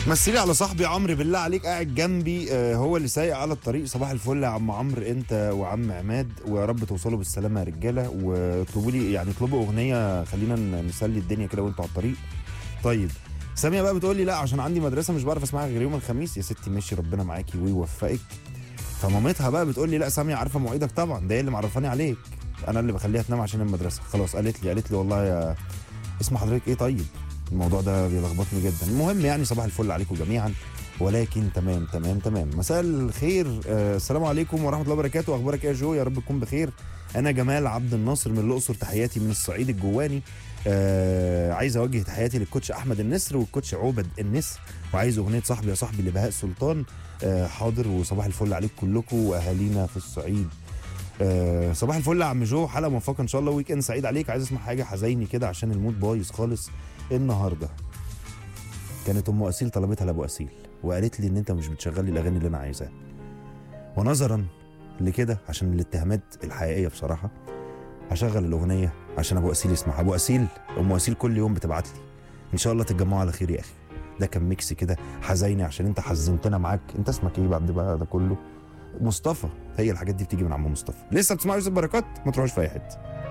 مثلي على صاحبي عمرو بالله عليك قاعد جنبي آه، هو اللي سايق على الطريق صباح الفل يا عم عمرو انت وعم عماد ويا رب توصلوا بالسلامه يا رجاله واطلبوا لي يعني اطلبوا اغنيه خلينا ن- نسلي الدنيا كده وانتوا على الطريق طيب ساميه بقى بتقول لي لا عشان عندي مدرسه مش بعرف اسمعها غير يوم الخميس يا ستي ماشي ربنا معاكي ويوفقك فمامتها بقى بتقول لي لا ساميه عارفه مواعيدك طبعا ده هي اللي معرفاني عليك انا اللي بخليها تنام عشان المدرسه خلاص قالت لي قالت لي والله يا اسم حضرتك ايه طيب الموضوع ده بيلخبطني جدا المهم يعني صباح الفل عليكم جميعا ولكن تمام تمام تمام مساء الخير آه السلام عليكم ورحمه الله وبركاته اخبارك إيه يا جو يا رب تكون بخير انا جمال عبد الناصر من الاقصر تحياتي من الصعيد الجواني آه عايز اوجه تحياتي للكوتش احمد النسر والكوتش عوبد النسر وعايز اغنيه صاحبي يا صاحبي لبهاء سلطان آه حاضر وصباح الفل عليكم كلكم واهالينا في الصعيد آه صباح الفل يا عم جو حلقه موفقه ان شاء الله ويك اند سعيد عليك عايز اسمع حاجه حزيني كده عشان المود بايظ خالص النهارده كانت ام اسيل طلبتها لابو اسيل وقالت لي ان انت مش بتشغل لي الاغاني اللي انا عايزاها ونظرا لكده عشان الاتهامات الحقيقيه بصراحه هشغل الاغنيه عشان ابو اسيل يسمعها ابو اسيل ام اسيل كل يوم بتبعت لي ان شاء الله تتجمعوا على خير يا اخي ده كان ميكس كده حزيني عشان انت حزنتنا معاك انت اسمك ايه بعد بقى ده كله مصطفى هي الحاجات دي بتيجي من عم مصطفى لسه بتسمعوا يوسف بركات ما تروحوش في اي حته